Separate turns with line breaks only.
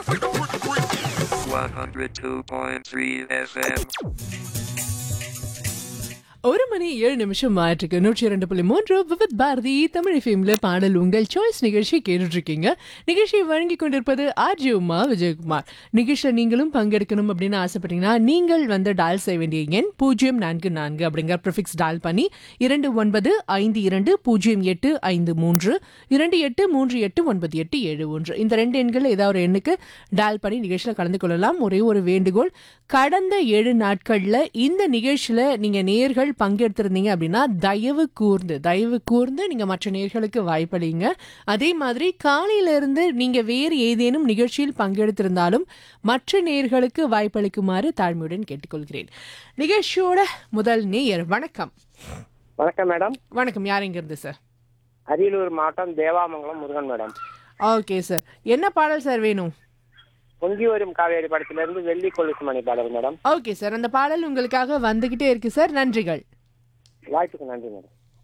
102.3 FM.
ஒரு மணி ஏழு நிமிஷம் ஆயிட்டிருக்கு நூற்றி இரண்டு புள்ளி மூன்று விவித் பாரதி தமிழ் ஃபிலிம்ல பாடல் உங்கள் சாய்ஸ் நிகழ்ச்சி கேட்டுட்டு இருக்கீங்க நிகழ்ச்சியை வழங்கி கொண்டிருப்பது ஆர்ஜி உமா விஜயகுமார் நிகழ்ச்சியில் நீங்களும் பங்கெடுக்கணும் அப்படின்னு ஆசைப்பட்டீங்கன்னா நீங்கள் வந்து டயல் செய்ய வேண்டிய எண் பூஜ்ஜியம் நான்கு நான்கு அப்படிங்கிற ப்ரிஃபிக்ஸ் டயல் பண்ணி இரண்டு ஒன்பது ஐந்து இரண்டு பூஜ்ஜியம் எட்டு ஐந்து மூன்று இரண்டு எட்டு மூன்று எட்டு ஒன்பது எட்டு ஏழு ஒன்று இந்த ரெண்டு எண்கள் ஏதாவது ஒரு எண்ணுக்கு டயல் பண்ணி நிகழ்ச்சியில் கலந்து கொள்ளலாம் ஒரே ஒரு வேண்டுகோள் கடந்த ஏழு நாட்கள்ல இந்த நிகழ்ச்சியில நீங்க நேர்கள் பங்கெடுத்திருந்தீங்க அப்படின்னா தயவு கூர்ந்து தயவு கூர்ந்து நீங்க மற்ற நேர்களுக்கு வாய்ப்பளிங்க அதே மாதிரி காலையில இருந்து நீங்க வேறு ஏதேனும் நிகழ்ச்சியில் பங்கெடுத்திருந்தாலும் மற்ற நேர்களுக்கு வாய்ப்பளிக்குமாறு தாழ்மையுடன் கேட்டுக்கொள்கிறேன் நிகழ்ச்சியோட முதல் நேயர் வணக்கம்
வணக்கம் மேடம்
வணக்கம் யார் இங்க இருந்து சார்
அரியலூர் மாவட்டம் Devamangalam Murugan madam
okay sir என்ன பாடல் சார் வேணும்
பொங்கி வரும் காவேரி படத்திலிருந்து வெள்ளி கொலுசு மணி பாடல் மேடம்
ஓகே சார் அந்த பாடல் உங்களுக்காக வந்துகிட்டே இருக்கு சார் நன்றிகள்
வாய்ப்புக்கு நன்றி மேடம்